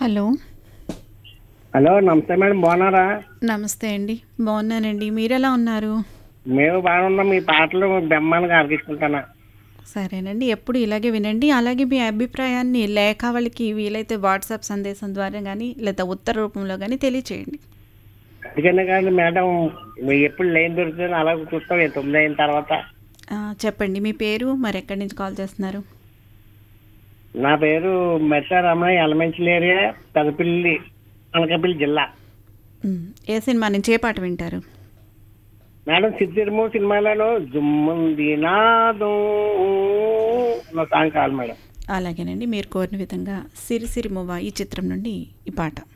hello hello నమస్తే madam బాగున్నారా నమస్తే అండి బాగున్నానండి మీరు ఎలా ఉన్నారు మేము బాగున్నాం మీ పాటలు బెమ్మానికి ఆర్గించుకుంటానా సరేనండి ఎప్పుడు ఇలాగే వినండి అలాగే మీ అభిప్రాయాన్ని లేఖావళికి వీలైతే వాట్సాప్ సందేశం ద్వారా కానీ లేదా ఉత్తర రూపంలో కానీ తెలియచేయండి అందుకనే కాదు మేడం మీరు ఎప్పుడు లైన్ దొరుకుతుంది అలా చూస్తాం ఈ తొమ్మిది అయిన తర్వాత ఆ, చెప్పండి మీ పేరు మరి ఎక్కడి నుంచి కాల్ చేస్తున్నారు నా పేరు మెట్టా రమణ ఎలమెంచల్ ఏరియా పెదపల్లి అనకాపల్లి జిల్లా ఉమ్, ఏ సినిమా నుంచి ఏ పాట వింటారు మేడం సిద్ధిర్ము సినిమాలలో జుమ్మంది నాదం నా సాంగ్ కాదు మేడం అలాగేనండి మీరు కోరిన విధంగా సిరిసిరి మువ్వ ఈ చిత్రం నుండి ఈ పాట